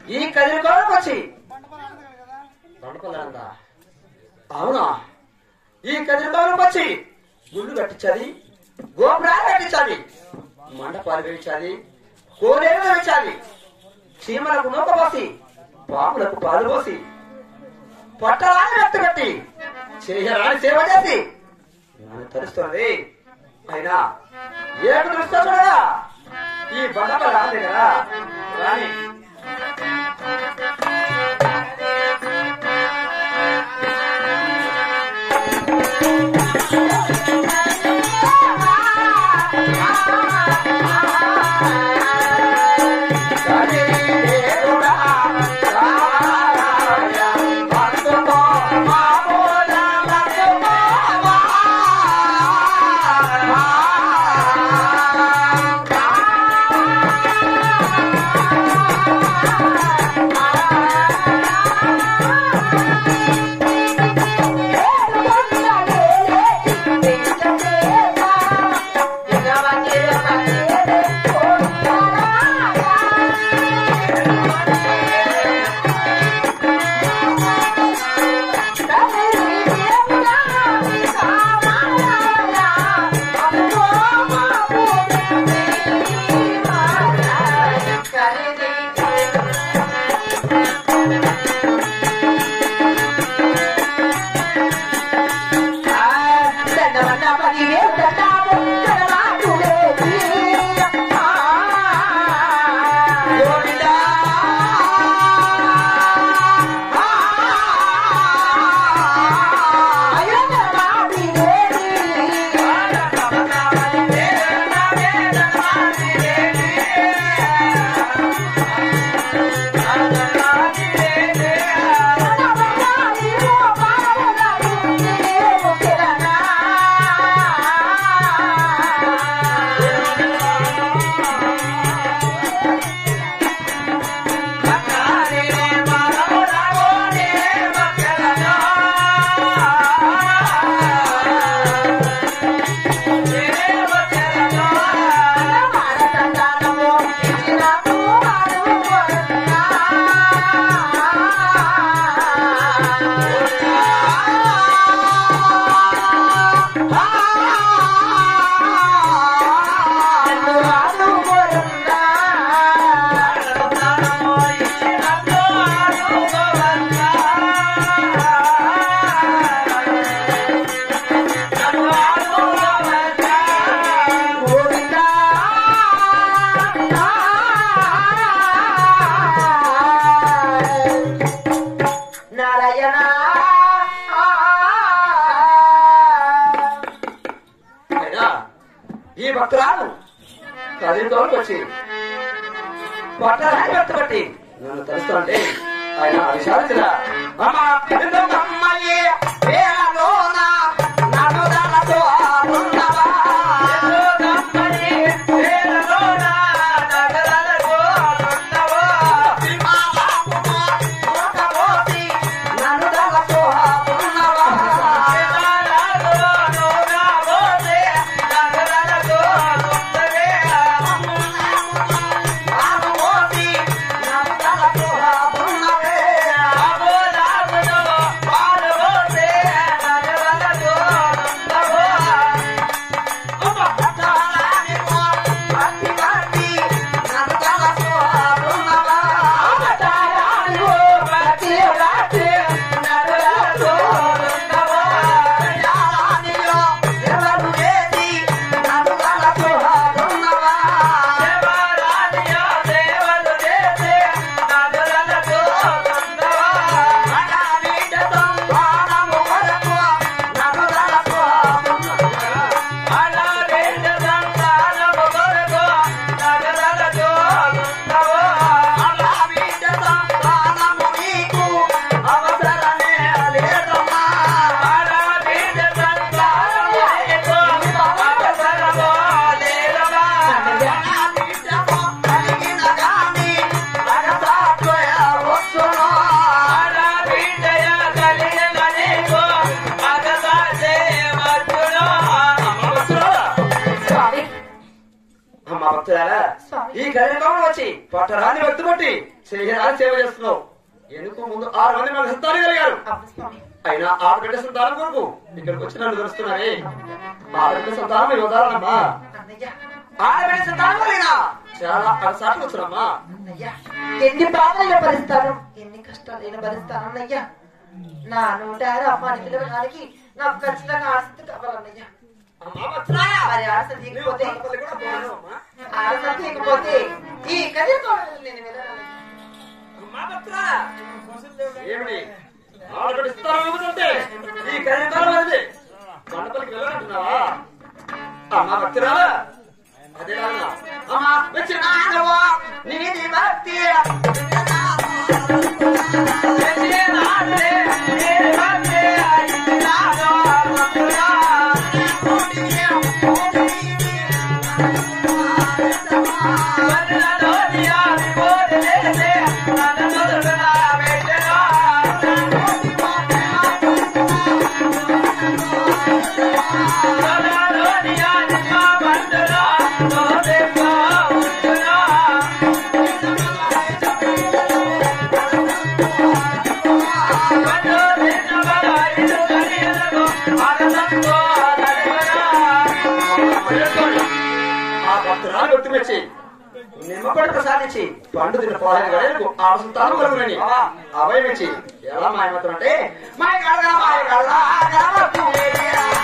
ఈ కదిరికోవడానికి వచ్చి బండపల్లందా అవునా ఈ కదిరికోవడానికి వచ్చి గుళ్ళు కట్టించాలి గోపురాలు కట్టించాలి మండపాలు వేయించాలి కోరేలు వేయించాలి చీమలకు నూక పోసి పాములకు పాలు పోసి పట్టరాని వ్యక్తి కట్టి చేయరాని సేవ చేసి నన్ను తరుస్తున్నది అయినా ఏడు దృష్టి చూడగా ఈ బండప రాదు కదా రాని నారాయణ అయినా ఈ భక్తురాలు కదిరికోవడానికి వచ్చి పట్టరాని వ్యక్తి బట్టి నన్ను తలుస్తుంటే ఆయన విచారించరా అమ్మా ఎందుకమ్మయ్యే వేళలోన నన్ను దానతో ఆడున్నవా? ఎందుకమ్మయ్యే వేళలోన నన్ను దానతో ఆడున్నవా? సింహాలాపున మూటమోసి నన్ను దానతో ఆడున్నవా? సింహాలాపున మూటమోసి నన్ను దానతో ఆడున్నవే. ఆడుమోసి నన్ను దానతో ఆడున్నవే. ఆబోలాబులో కళ్యాణంలో వచ్చి పట్టరాని వ్యక్తి కొట్టి చేయరాని సేవ చేస్తున్నావు ఎందుకు ముందు ఆరు మంది మనకు సంతానం కలిగారు అవును స్వామి అయినా ఆడబిడ్డ సంతానం కొరకు ఇక్కడికి వచ్చి నన్ను తెలుస్తున్నావే ఆడబిడ్డ సంతానం యువతారమ్మా అన్నయ్య ఆడబిడ్డ సంతానం కలిగిన చాలా అలసాట్లు వచ్చునమ్మా అన్నయ్య ఎన్ని బాధలు భరిస్తాను ఎన్ని కష్టాలు భరిస్తాను అన్నయ్య నా నోట అమ్మాని పిలవడానికి నాకు ఖచ్చితంగా ఆసక్తి కావాలన్నయ్య అమ్మా వత్సరాయ! మరి ఆశ నీవు తీయకపోతే పల్లపల్లి కూడా పోరాడమ్మా. ఆశ తీయకపోతే ఈ కళ్యాణం నేను వెళ్ళాను అమ్మా వత్సరాయ! ఏమిటి ఆడబిడ్డ సంతానం ఇవ్వదంటే ఈ కళ్యాణం అనేది మండపల్లికి వెళ్ళాలంటున్నావా అమ్మా భక్తురాలా అదే నాన్న. అమ్మా వచ్చినానువో నీది భక్తి వచ్చినానులే నీది భక్తి వచ్చినాను భక్తురా. వదలలో దియాలి పోదిలేసే, నన్ను నుదుటన పెట్టెను. నిమ్మపడి ప్రసాదించి పండు తిన్న పాలని గడలకు ఆ సంతానం కలుగునని అభయం ఇచ్చి ఎలా మాయమవుతారంటే మాయ కడగా మాయ కడగా